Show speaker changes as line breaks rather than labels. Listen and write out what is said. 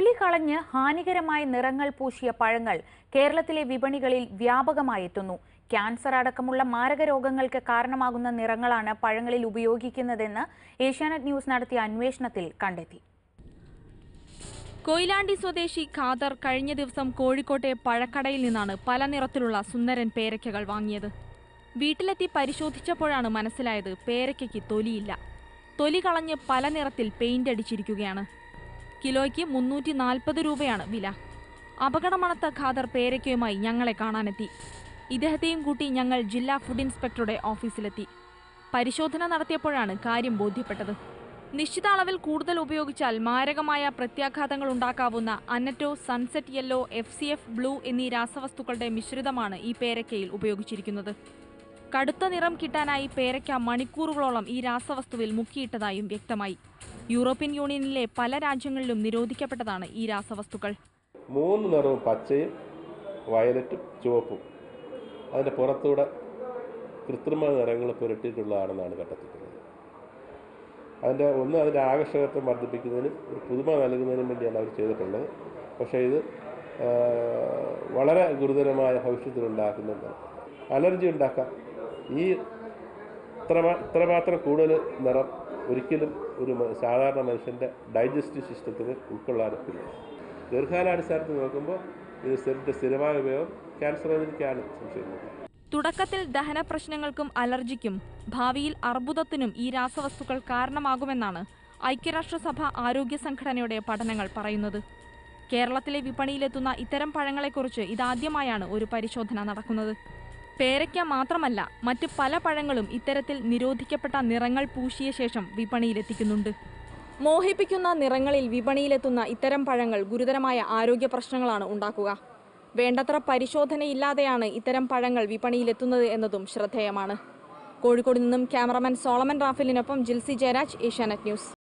തൊലി കളഞ്ഞ് ഹാനികരമായ നിറങ്ങൾ പൂശിയ പഴങ്ങൾ കേരളത്തിലെ വിപണികളിൽ വ്യാപകമായി എത്തുന്നു ക്യാൻസർ അടക്കമുള്ള മാരക രോഗങ്ങൾക്ക് കാരണമാകുന്ന നിറങ്ങളാണ് പഴങ്ങളിൽ ഉപയോഗിക്കുന്നതെന്ന് ഏഷ്യാനെറ്റ് ന്യൂസ് നടത്തിയ അന്വേഷണത്തിൽ കണ്ടെത്തി
കൊയിലാണ്ടി സ്വദേശി ഖാദർ കഴിഞ്ഞ ദിവസം കോഴിക്കോട്ടെ പഴക്കടയിൽ നിന്നാണ് പല നിറത്തിലുള്ള സുന്ദരൻ പേരയ്ക്കകൾ വാങ്ങിയത് വീട്ടിലെത്തി പരിശോധിച്ചപ്പോഴാണ് മനസ്സിലായത് പേരയ്ക്കയ്ക്ക് തൊലിയില്ല തൊലി കളഞ്ഞ് പല നിറത്തിൽ പെയിന്റ് അടിച്ചിരിക്കുകയാണ് കിലോയ്ക്ക് മുന്നൂറ്റി നാൽപ്പത് രൂപയാണ് വില അപകടമണത്ത ഖാദർ പേരയ്ക്കയുമായി ഞങ്ങളെ കാണാനെത്തി ഇദ്ദേഹത്തെയും കൂട്ടി ഞങ്ങൾ ജില്ലാ ഫുഡ് ഇൻസ്പെക്ടറുടെ ഓഫീസിലെത്തി പരിശോധന നടത്തിയപ്പോഴാണ് കാര്യം ബോധ്യപ്പെട്ടത് നിശ്ചിത അളവിൽ കൂടുതൽ ഉപയോഗിച്ചാൽ മാരകമായ പ്രത്യാഘാതങ്ങൾ ഉണ്ടാക്കാവുന്ന annatto sunset yellow F C F blue എന്നീ രാസവസ്തുക്കളുടെ മിശ്രിതമാണ് ഈ പേരയ്ക്കയിൽ ഉപയോഗിച്ചിരിക്കുന്നത് കടുത്ത നിറം കിട്ടാനായി പേരയ്ക്ക മണിക്കൂറുകളോളം ഈ രാസവസ്തുവിൽ മുക്കിയിട്ടതായും വ്യക്തമായി യൂറോപ്യൻ യൂണിയനിലെ പല രാജ്യങ്ങളിലും നിരോധിക്കപ്പെട്ടതാണ് ഈ രാസവസ്തുക്കൾ
മൂന്ന് നിറവും പച്ചയും വയലറ്റും ചുവപ്പും അതിൻ്റെ പുറത്തൂടെ കൃത്രിമ നിറങ്ങൾ പുരട്ടിയിട്ടുള്ളതാണെന്നാണ് കണ്ടെത്തിയിട്ടുള്ളത് അതിൻ്റെ ഒന്ന് അതിൻ്റെ ആകർഷകത്വം വർദ്ധിപ്പിക്കുന്നതിനും ഒരു പുതുമ നൽകുന്നതിനും വേണ്ടിയാണ് അവർ ചെയ്തിട്ടുള്ളത് പക്ഷേ ഇത് ആ, വളരെ ഗുരുതരമായ ഭവിഷ്യത്തിൽ ഉണ്ടാക്കുന്നുണ്ട് അലർജി ഉണ്ടാക്കാം ഈ ഇത്ര ഇത്രമാത്രം കൂടുതൽ നിറം ഒരിക്കലും ഒരു മ- സാധാരണ മനുഷ്യൻ്റെ ഡൈജസ്റ്റീവ് സിസ്റ്റത്തിന് ഉൾക്കൊള്ളാനൊക്കില്ല ദീർഘകാലാടിസ്ഥാനത്തിൽ നോക്കുമ്പോൾ ഇത് സ്ഥിരത്തെ സ്ഥിരമായ ഉപയോഗം ക്യാൻസറിലേക്കാണ് സംശയിക്കുന്നത്
തുടക്കത്തിൽ ദഹന പ്രശ്നങ്ങൾക്കും അലർജിക്കും ഭാവിയിൽ അർബുദത്തിനും ഈ രാസവസ്തുക്കൾ കാരണമാകുമെന്നാണ് ഐക്യരാഷ്ട്രസഭ ആരോഗ്യ സംഘടനയുടെ പഠനങ്ങൾ പറയുന്നത് കേരളത്തിലെ വിപണിയിലെത്തുന്ന ഇത്തരം പഴങ്ങളെക്കുറിച്ച് ഇതാദ്യമായാണ് ഒരു പരിശോധന നടക്കുന്നത് പേരയ്ക്ക മാത്രമല്ല മറ്റ് പല പഴങ്ങളും ഇത്തരത്തിൽ നിരോധിക്കപ്പെട്ട നിറങ്ങൾ പൂശിയ ശേഷം വിപണിയിലെത്തിക്കുന്നുണ്ട് മോഹിപ്പിക്കുന്ന നിറങ്ങളിൽ വിപണിയിലെത്തുന്ന ഇത്തരം പഴങ്ങൾ ഗുരുതരമായ ആരോഗ്യ പ്രശ്നങ്ങളാണ് ഉണ്ടാക്കുക വേണ്ടത്ര പരിശോധനയില്ലാതെയാണ് ഇത്തരം പഴങ്ങൾ വിപണിയിലെത്തുന്നത് എന്നതും ശ്രദ്ധേയമാണ് കോഴിക്കോട് നിന്നും ക്യാമറമാൻ സോളമൻ റാഫേലിനൊപ്പം ജിൽസി ജയരാജ് ഏഷ്യാനെറ്റ് ന്യൂസ്